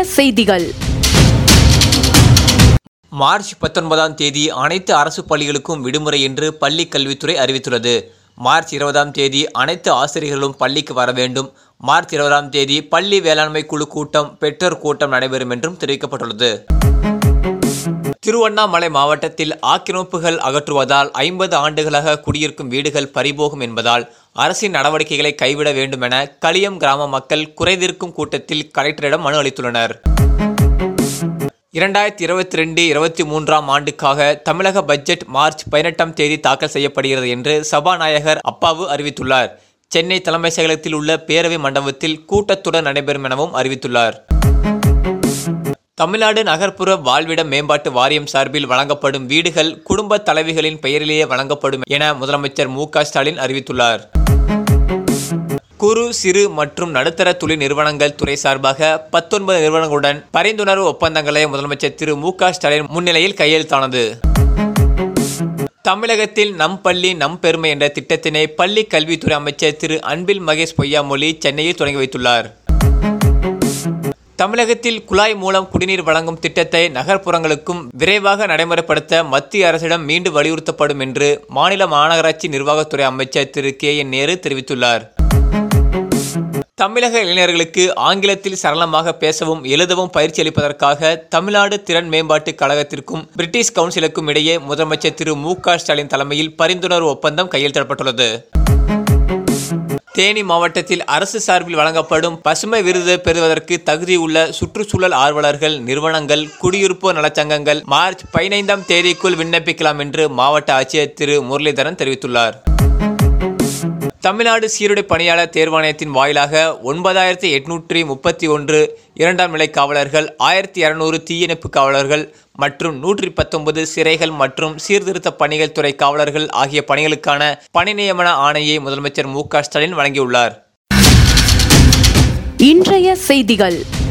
செய்திகள் மார்ச் பத்தொன்பதாம் தேதி அனைத்து அரசு பள்ளிகளுக்கும் விடுமுறை என்று பள்ளி கல்வித்துறை அறிவித்துள்ளது மார்ச் இருபதாம் தேதி அனைத்து ஆசிரியர்களும் பள்ளிக்கு வர வேண்டும் மார்ச் இருபதாம் தேதி பள்ளி வேளாண்மை குழு கூட்டம் பெற்றோர் கூட்டம் நடைபெறும் என்றும் தெரிவிக்கப்பட்டுள்ளது திருவண்ணாமலை மாவட்டத்தில் ஆக்கிரமிப்புகள் அகற்றுவதால் ஐம்பது ஆண்டுகளாக குடியிருக்கும் வீடுகள் பறிபோகும் என்பதால் அரசின் நடவடிக்கைகளை கைவிட வேண்டும் என களியம் கிராம மக்கள் குறைதீர்க்கும் கூட்டத்தில் கலெக்டரிடம் மனு அளித்துள்ளனர் இரண்டாயிரத்தி இருபத்தி ரெண்டு இருபத்தி மூன்றாம் ஆண்டுக்காக தமிழக பட்ஜெட் மார்ச் பதினெட்டாம் தேதி தாக்கல் செய்யப்படுகிறது என்று சபாநாயகர் அப்பாவு அறிவித்துள்ளார் சென்னை தலைமைச் செயலகத்தில் உள்ள பேரவை மண்டபத்தில் கூட்டத்துடன் நடைபெறும் எனவும் அறிவித்துள்ளார் தமிழ்நாடு நகர்ப்புற வாழ்விட மேம்பாட்டு வாரியம் சார்பில் வழங்கப்படும் வீடுகள் குடும்ப தலைவிகளின் பெயரிலேயே வழங்கப்படும் என முதலமைச்சர் மு க ஸ்டாலின் அறிவித்துள்ளார் குறு சிறு மற்றும் நடுத்தர தொழில் நிறுவனங்கள் துறை சார்பாக பத்தொன்பது நிறுவனங்களுடன் பரிந்துணர்வு ஒப்பந்தங்களை முதலமைச்சர் திரு மு க ஸ்டாலின் முன்னிலையில் கையெழுத்தானது தமிழகத்தில் நம் பள்ளி நம் பெருமை என்ற திட்டத்தினை பள்ளி கல்வித்துறை அமைச்சர் திரு அன்பில் மகேஷ் பொய்யாமொழி சென்னையில் தொடங்கி வைத்துள்ளார் தமிழகத்தில் குழாய் மூலம் குடிநீர் வழங்கும் திட்டத்தை நகர்ப்புறங்களுக்கும் விரைவாக நடைமுறைப்படுத்த மத்திய அரசிடம் மீண்டும் வலியுறுத்தப்படும் என்று மாநில மாநகராட்சி நிர்வாகத்துறை அமைச்சர் திரு கே என் நேரு தெரிவித்துள்ளார் தமிழக இளைஞர்களுக்கு ஆங்கிலத்தில் சரளமாக பேசவும் எழுதவும் பயிற்சி அளிப்பதற்காக தமிழ்நாடு திறன் மேம்பாட்டு கழகத்திற்கும் பிரிட்டிஷ் கவுன்சிலுக்கும் இடையே முதலமைச்சர் திரு மு க ஸ்டாலின் தலைமையில் பரிந்துணர்வு ஒப்பந்தம் கையெழுத்திடப்பட்டுள்ளது தேனி மாவட்டத்தில் அரசு சார்பில் வழங்கப்படும் பசுமை விருது பெறுவதற்கு தகுதியுள்ள சுற்றுச்சூழல் ஆர்வலர்கள் நிறுவனங்கள் குடியிருப்போர் நலச்சங்கங்கள் மார்ச் பதினைந்தாம் தேதிக்குள் விண்ணப்பிக்கலாம் என்று மாவட்ட ஆட்சியர் திரு முரளிதரன் தெரிவித்துள்ளார் தமிழ்நாடு சீருடை பணியாளர் தேர்வாணையத்தின் வாயிலாக ஒன்பதாயிரத்தி எட்நூற்றி முப்பத்தி ஒன்று இரண்டாம் நிலை காவலர்கள் ஆயிரத்தி இரநூறு தீயணைப்பு காவலர்கள் மற்றும் நூற்றி பத்தொன்பது சிறைகள் மற்றும் சீர்திருத்த பணிகள் துறை காவலர்கள் ஆகிய பணிகளுக்கான பணி நியமன ஆணையை முதலமைச்சர் மு க ஸ்டாலின் வழங்கியுள்ளார் இன்றைய செய்திகள்